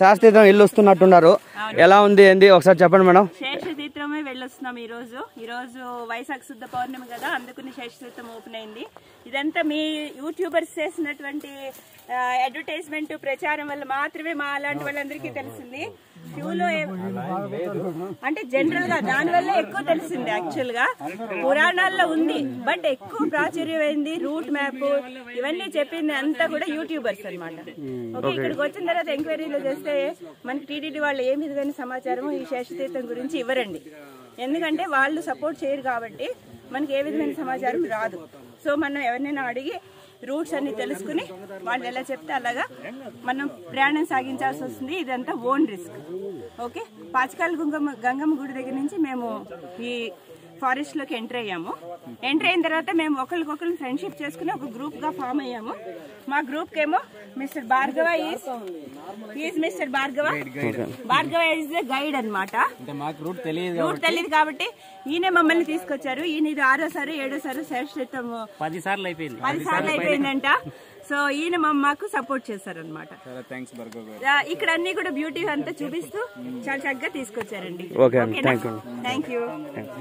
శాస్త్రీతం ఇల్లు వస్తున్నట్టున్నారు ఎలా ఉంది ఏంది ఒకసారి చెప్పండి మేడం శేషతీర్థమే వెళ్ళొస్తున్నాం ఈ రోజు ఈ రోజు వైశాఖ శుద్ధ పౌర్ణమి కదా అందుకని శేషతీర్థం ఓపెన్ అయింది ఇదంతా మీ యూట్యూబర్స్ చేసినటువంటి అడ్వర్టైజ్మెంట్ ప్రచారం వల్ల మాత్రమే మా అలాంటి వాళ్ళందరికీ తెలిసింది క్యూలో ఏ- అంటే జనరల్ గా దాని వల్ల ఎక్కువ తెలిసింది యాక్చువల్ గా పురాణాల్లో ఉంది బట్ ఎక్కువ ప్రాచుర్యమైంది రూట్ మ్యాప్ ఇవన్నీ చెప్పింది అంతా కూడా యూట్యూబర్స్ అన్నమాట ఓకే ఇక్కడికి వచ్చిన తర్వాత ఎంక్వైరీలో చేస్తే మనకి టీడీడీ వాళ్ళు ఏ విధమైన సమాచారం ఈ శేషతీర్థం గురించి ఇవ్వరండి ఎందుకంటే వాళ్ళు సపోర్ట్ చేయరు కాబట్టి మనకి ఏ విధమైన సమాచారం రాదు సో మనం ఎవరినైనా అడిగి రూట్స్ అన్ని తెలుసుకుని వాళ్ళు ఎలా చెప్తే అలాగా మనం ప్రయాణం సాగించాల్సి వస్తుంది ఇదంతా ఓన్ రిస్క్ ఓకే పాచికాల గంగమ్మ గంగమ్మ గుడి దగ్గర నుంచి మేము ఈ ఫారెస్ట్ లోకి ఎంటర్ అయ్యాము ఎంటర్ అయిన తర్వాత మేము ఒకరికొకరు ఫ్రెండ్షిప్ చేసుకుని ఒక గ్రూప్ గా ఫామ్ అయ్యాము మా గ్రూప్ కేమో mister Bhargava is is mister Bhargava Bhargava is the guide అన్నమాట అంటే మాకు రూట్ తెలియదు రూట్ తెలియదు కాబట్టి ఈయన మమ్మల్ని తీసుకొచ్చారు ఈయన ఇది ఆరోసారి ఏడోసారి శ్రేష్ఠత్వం పది సార్లు అయిపోయింది పది సార్లు అయిపోయిందంట సో ఈయన మా అమ్మకు సపోర్ట్ చేశారనమాట చాలా థ్యాంక్స్ భార్గవ్ గారు ఇక్కడ అన్ని కూడా బ్యూటీ అంతా చూపిస్తూ చాలా చక్కగా తీసుకొచ్చారండి ఓకే అండి థ్యాంక్ యూ థ్యాంక్ యూ